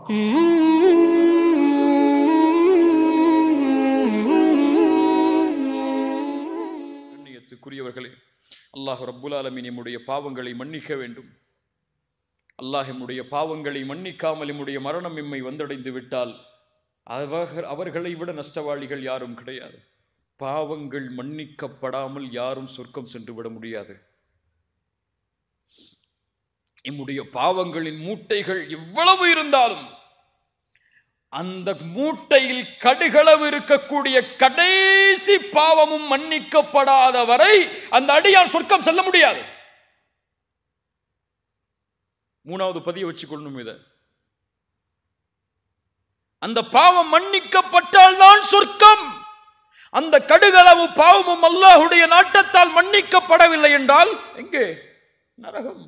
கண்ணியத்துக்குரியவர்களே அல்லாஹ் ரப்புல் ஆலமீன் நம்முடைய பாவங்களை மன்னிக்க வேண்டும் அல்லாஹ் நம்முடைய பாவங்களை மன்னிக்காமல் நம்முடைய மரணம் எம்மை வந்தடைந்து விட்டால் அவர்கள் அவர்களை விட நஷ்டவாளிகள் யாரும் கிடையாது பாவங்கள் மன்னிக்கப்படாமல் யாரும் சொர்க்கம் சென்று விட முடியாது நம்முடைய பாவங்களின் மூட்டைகள் எவ்வளவு இருந்தாலும் அந்த மூட்டையில் கடுகளவு இருக்கக்கூடிய கடைசி பாவமும் மன்னிக்கப்படாத வரை அந்த அடியான் சொர்க்கம் செல்ல முடியாது மூணாவது பதிய வச்சுக்கொள்ளணும் இத அந்த பாவம் மன்னிக்கப்பட்டால் தான் சொர்க்கம் அந்த கடுகளவு பாவமும் அல்லாஹுடைய நாட்டத்தால் மன்னிக்கப்படவில்லை என்றால் எங்கே நரகம்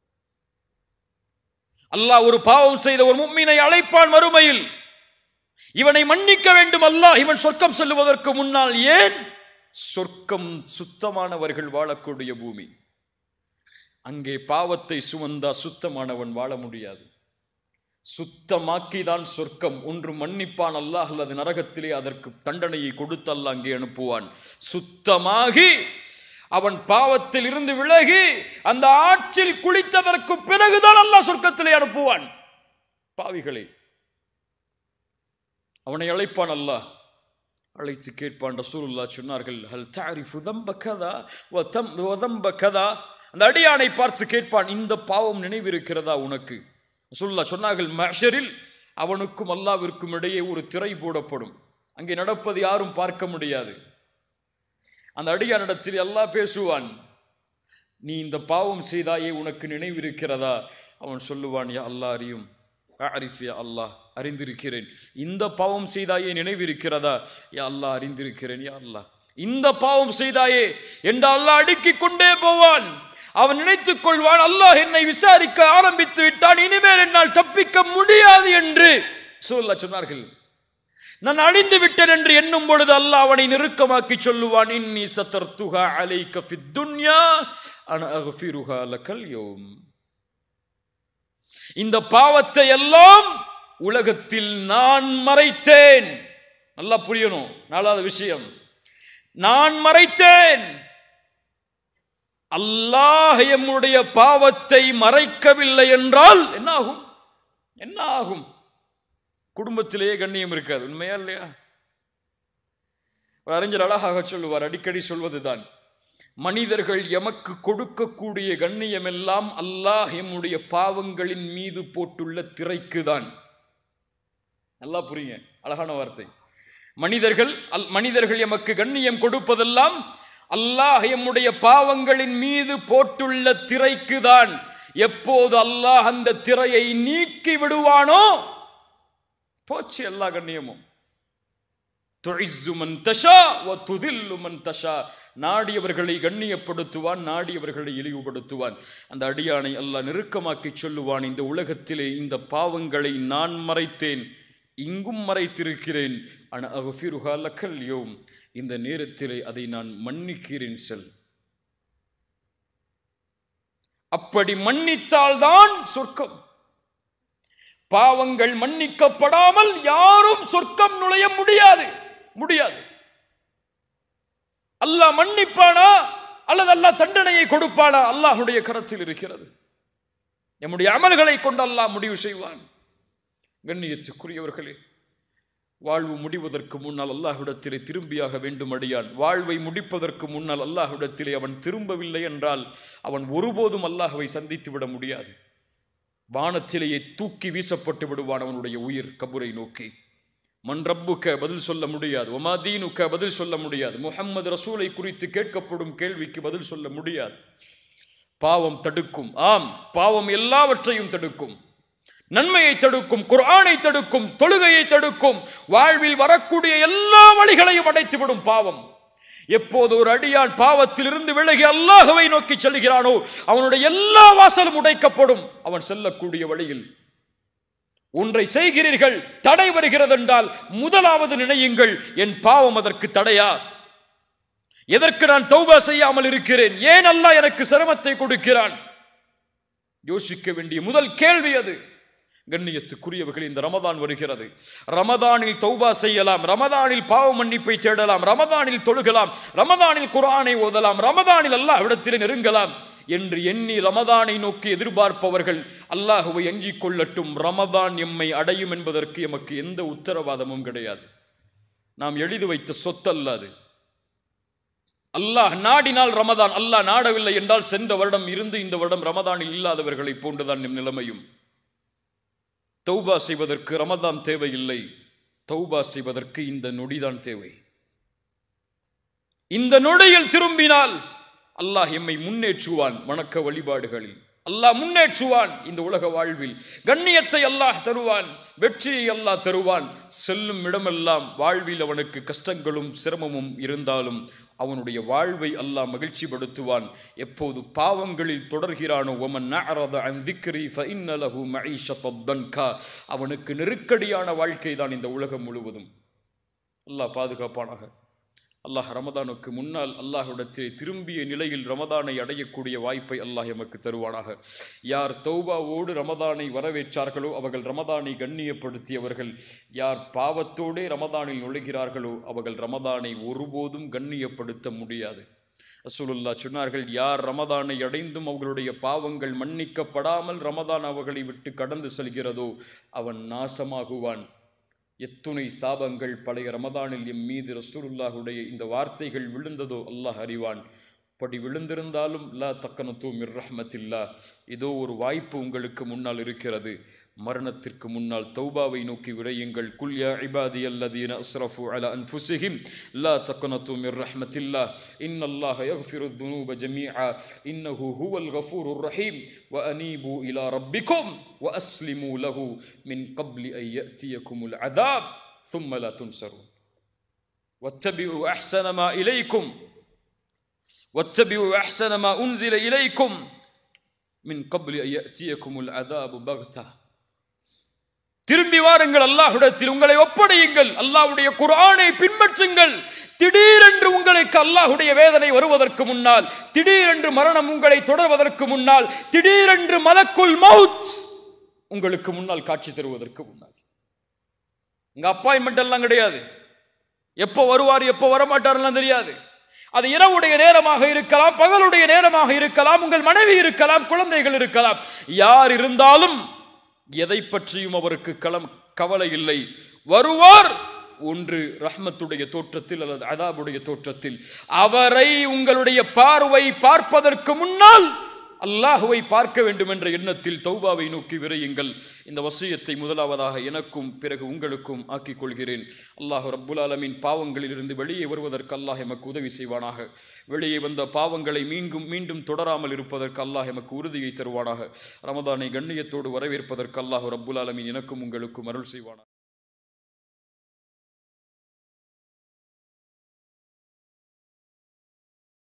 அல்லாஹ் ஒரு பாவம் செய்த ஒரு மும்மினை அழைப்பான் மறுமையில் இவனை மன்னிக்க வேண்டும் அல்லாஹ் இவன் சொர்க்கம் செல்லுவதற்கு முன்னால் ஏன் சொர்க்கம் சுத்தமானவர்கள் வாழக்கூடிய பூமி அங்கே பாவத்தை சுமந்தா சுத்தமானவன் வாழ முடியாது சுத்தமாக்கிதான் சொர்க்கம் ஒன்று மன்னிப்பான் அல்லாஹ் அல்லது நரகத்திலே அதற்கு தண்டனையை கொடுத்து அல்லாஹ் அங்கே அனுப்புவான் சுத்தமாகி அவன் பாவத்தில் இருந்து விலகி அந்த ஆற்றில் குளித்ததற்கு பிறகுதான் அல்லாஹ் சொர்க்கத்திலே அனுப்புவான் பாவிகளை அவனை அழைப்பான் அல்லாஹ் அழைத்து கேட்பான் ரசூலுல்லா சொன்னார்கள் ஹல் தாரிஃபு தம்ப கதா வ தம் வ தம்ப கதா அந்த அடியானை பார்த்து கேட்பான் இந்த பாவம் நினைவிருக்கிறதா உனக்கு ரசூலுல்லா சொன்னார்கள் மஷரில் அவனுக்கும் அல்லாவிற்கும் இடையே ஒரு திரை போடப்படும் அங்கே நடப்பது யாரும் பார்க்க முடியாது அந்த அடியானிடத்தில் அல்லாஹ் பேசுவான் நீ இந்த பாவம் செய்தாயே உனக்கு நினைவிருக்கிறதா அவன் சொல்லுவான் யா அல்லாஹ் அறியும் அரிஃபியா அல்லாஹ் அறிந்திருக்கிறேன் இந்த பாவம் செய்தாயே நினைவிருக்கிறதா யா அல்லாஹ் அறிந்திருக்கிறேன் யா அல்லாஹ் இந்த பாவம் செய்தாயே என்று அல்லாஹ் அடுக்கிக் கொண்டே போவான் அவன் நினைத்துக் கொள்வான் அல்லாஹ் என்னை விசாரிக்க ஆரம்பித்து விட்டான் இனிமேல் என்னால் தப்பிக்க முடியாது என்று சூழல்லா சொன்னார்கள் நான் அழிந்து விட்டேன் என்று எண்ணும் பொழுது அல்லாஹ் அவனை நெருக்கமாக்கி சொல்லுவான் இன்னி சத்தர்துஹா அலைக்க ஃபித் துன்யா அன அஃபிருஹா லக்கல் யௌம் இந்த பாவத்தை எல்லாம் உலகத்தில் நான் மறைத்தேன் நல்லா புரியணும் நாலாவது விஷயம் நான் மறைத்தேன் அல்லாஹ் எம்முடைய பாவத்தை மறைக்கவில்லை என்றால் என்ன ஆகும் என்ன ஆகும் குடும்பத்திலேயே கண்ணியம் இருக்காது உண்மையா இல்லையா ஒரு அறிஞர் அழகாக சொல்லுவார் அடிக்கடி சொல்வதுதான் மனிதர்கள் எமக்கு கொடுக்கக்கூடிய கண்ணியம் எல்லாம் அல்லாஹ் எம்முடைய பாவங்களின் மீது போட்டுள்ள திரைக்கு தான் நல்லா புரியுங்க அழகான வார்த்தை மனிதர்கள் அல் மனிதர்கள் எமக்கு கண்ணியம் கொடுப்பதெல்லாம் அல்லாஹ் எம்முடைய பாவங்களின் மீது போட்டுள்ள திரைக்கு தான் எப்போது அல்லாஹ் அந்த திரையை நீக்கி விடுவானோ போச்சு எல்லா கண்ணியமும் துழிசு மன் தஷா வ துதில்லு மன் தஷா நாடியவர்களை கண்ணியப்படுத்துவான் நாடியவர்களை இழிவுபடுத்துவான் அந்த அடியானை அல்லாஹ் நெருக்கமாக்கி சொல்லுவான் இந்த உலகத்திலே இந்த பாவங்களை நான் மறைத்தேன் இங்கும் மறைத்திருக்கிறேன் அன அகஃபிருஹா லக்கல் யோம் இந்த நேரத்திலே அதை நான் மன்னிக்கிறேன் செல் அப்படி மன்னித்தால்தான் சொர்க்கம் பாவங்கள் மன்னிக்கப்படாமல் யாரும் சொர்க்கம் நுழைய முடியாது முடியாது அல்லாஹ் மன்னிப்பானா அல்லது அல்லாஹ் தண்டனையை கொடுப்பானா அல்லாஹுடைய கரத்தில் இருக்கிறது நம்முடைய அமல்களை கொண்டு அல்லாஹ் முடிவு செய்வான் கண்ணியத்துக்குரியவர்களே வாழ்வு முடிவதற்கு முன்னால் அல்லாஹ்விடத்திலே திரும்பியாக வேண்டும் அடியான் வாழ்வை முடிப்பதற்கு முன்னால் அல்லாஹ்விடத்திலே அவன் திரும்பவில்லை என்றால் அவன் ஒருபோதும் அல்லாஹ்வை சந்தித்து விட முடியாது வானத்திலேயே தூக்கி வீசப்பட்டு விடுவான் அவனுடைய உயிர் கபுரை நோக்கி மன் ரப்புக்க பதில் சொல்ல முடியாது ஒமாதீனுக்க பதில் சொல்ல முடியாது முஹம்மது ரசூலை குறித்து கேட்கப்படும் கேள்விக்கு பதில் சொல்ல முடியாது பாவம் தடுக்கும் ஆம் பாவம் எல்லாவற்றையும் தடுக்கும் நன்மையை தடுக்கும் குர்ஆனை தடுக்கும் தொழுகையை தடுக்கும் வாழ்வில் வரக்கூடிய எல்லா வழிகளையும் அடைத்துவிடும் பாவம் எப்போது ஒரு அடியான் பாவத்தில் இருந்து விலகி அல்லாஹுவை நோக்கி செல்கிறானோ அவனுடைய எல்லா வாசலும் உடைக்கப்படும் அவன் செல்லக்கூடிய வழியில் ஒன்றை செய்கிறீர்கள் தடை வருகிறது என்றால் முதலாவது நினையுங்கள் என் பாவம் அதற்கு தடையா எதற்கு நான் தௌபா செய்யாமல் இருக்கிறேன் ஏன் அல்லாஹ் எனக்கு சிரமத்தை கொடுக்கிறான் யோசிக்க வேண்டிய முதல் கேள்வி அது கண்ணியத்துக்குரியவர்கள் இந்த ரமதான் வருகிறது ரமதானில் தௌபா செய்யலாம் ரமதானில் பாவ மன்னிப்பை தேடலாம் ரமதானில் தொழுகலாம் ரமதானில் குர்ஆனை ஓதலாம் ரமதானில் அல்லாஹ் இடத்திலே நெருங்கலாம் என்று எண்ணி ரமதானை நோக்கி எதிர்பார்ப்பவர்கள் அல்லாஹுவை அஞ்சிக் கொள்ளட்டும் ரமதான் எம்மை அடையும் என்பதற்கு எமக்கு எந்த உத்தரவாதமும் கிடையாது நாம் எழுதி வைத்த சொத்தல்ல அது அல்லாஹ் நாடினால் ரமதான் அல்லாஹ் நாடவில்லை என்றால் சென்ற வருடம் இருந்து இந்த வருடம் ரமதானில் இல்லாதவர்களை போன்றுதான் நம் நிலைமையும் தௌபா செய்வதற்கு ரமதான் தேவையில்லை தௌபா செய்வதற்கு இந்த நொடிதான் தேவை இந்த நொடியில் திரும்பினால் அல்லாஹ் எம்மை முன்னேற்றுவான் வணக்க வழிபாடுகளில் அல்லாஹ் முன்னேற்றுவான் இந்த உலக வாழ்வில் கண்ணியத்தை அல்லாஹ் தருவான் வெற்றியை அல்லாஹ் தருவான் செல்லும் இடமெல்லாம் வாழ்வில் அவனுக்கு கஷ்டங்களும் சிரமமும் இருந்தாலும் அவனுடைய வாழ்வை அல்லாஹ் மகிழ்ச்சிப்படுத்துவான் எப்போது பாவங்களில் தொடர்கிறானோ ஒமன் நஅரத அன் திக்ரி ஃபஇன்ன லஹு மஈஷத்தத் தன்கா அவனுக்கு நெருக்கடியான வாழ்க்கை தான் இந்த உலகம் முழுவதும் அல்லாஹ் பாதுகாப்பானாக அல்லாஹ் ரமதானுக்கு முன்னால் அல்லாஹ்விடத்தில் திரும்பிய நிலையில் ரமதானை அடையக்கூடிய வாய்ப்பை அல்லாஹ் எமக்கு தருவானாக யார் தௌபாவோடு ரமதானை வரவேற்றார்களோ அவர்கள் ரமதானை கண்ணியப்படுத்தியவர்கள் யார் பாவத்தோடே ரமதானில் நுழைகிறார்களோ அவர்கள் ரமதானை ஒருபோதும் கண்ணியப்படுத்த முடியாது ரசூலுல்லா சொன்னார்கள் யார் ரமதானை அடைந்தும் அவர்களுடைய பாவங்கள் மன்னிக்கப்படாமல் ரமதான் அவர்களை விட்டு கடந்து செல்கிறதோ அவன் நாசமாகுவான் எத்துணை சாபங்கள் பழைய ரமதானில் எம் மீது ரசூலுல்லாஹுடைய இந்த வார்த்தைகள் விழுந்ததோ அல்லாஹ் அறிவான் படி விழுந்திருந்தாலும் லா தக்கனத்தூ மிர் ரஹ்மத்தில்லா இதோ ஒரு வாய்ப்பு உங்களுக்கு முன்னால் இருக்கிறது மரணத்திற்கு முன்னால் தௌபாவை நோக்கி விரையுங்கள் குல் யா இபாதி அல்லதீன அஸ்ரஃபு அலா அன்ஃபுஸிஹிம் லா தக்னது மிர் ரஹ்மத்தில்லா இன்னல்லாஹ யக்ஃபிரு الذنوب ஜமீஆ இன்னஹு ஹுவல் கஃபூருர் ரஹீம் وأنيبوا إلى ربكم وأسلموا له من قبل أن يأتيكم العذاب ثم لا تنصرون واتبعوا أحسن ما إليكم واتبعوا أحسن ما أنزل إليكم من قبل أن يأتيكم العذاب بغتة திரும்பி வாருங்கள் அல்லாஹ்விடத்தில் உங்களை ஒப்படையுங்கள் அல்லாஹ்வுடைய குர்ஆனை பின்பற்றுங்கள் திடீரென்று உங்களுக்கு அல்லாஹ்வுடைய வேதனை வருவதற்கு முன்னால் திடீரென்று மரணம் உங்களை தொடர்வதற்கு முன்னால் திடீரென்று மலக்குல் மவுத் உங்களுக்கு முன்னால் காட்சி தருவதற்கு முன்னால் உங்க அப்பாயின்மெண்ட் எல்லாம் கிடையாது எப்போ வருவார் எப்போ வரமாட்டார்லாம் தெரியாது அது இரவுடைய நேரமாக இருக்கலாம் பகலுடைய நேரமாக இருக்கலாம் உங்கள் மனைவி இருக்கலாம் குழந்தைகள் இருக்கலாம் யார் இருந்தாலும் எதை பற்றியும் அவருக்கு களம் கவலை இல்லை வருவார் ஒன்று ரஹ்மத்துடைய தோற்றத்தில் அல்லது அதாபுடைய தோற்றத்தில் அவரை உங்களுடைய பார்வை பார்ப்பதற்கு முன்னால் அல்லாஹுவை பார்க்க வேண்டும் என்ற எண்ணத்தில் தௌபாவை நோக்கி விரையுங்கள் இந்த வசியத்தை முதலாவதாக எனக்கும் பிறகு உங்களுக்கும் ஆக்கிக் கொள்கிறேன் அல்லாஹ் ரப்புல் ஆலமின் பாவங்களிலிருந்து வெளியே வருவதற்கு அல்லாஹ் எமக்கு உதவி செய்வானாக வெளியே வந்த பாவங்களை மீண்டும் மீண்டும் தொடராமல் இருப்பதற்கு அல்லாஹ் எமக்கு உறுதியை தருவானாக ரமதானை கண்ணியத்தோடு வரவேற்பதற்கு அல்லாஹ் ரப்புல் ஆலமின் எனக்கும் உங்களுக்கும் அருள் செய்வானாக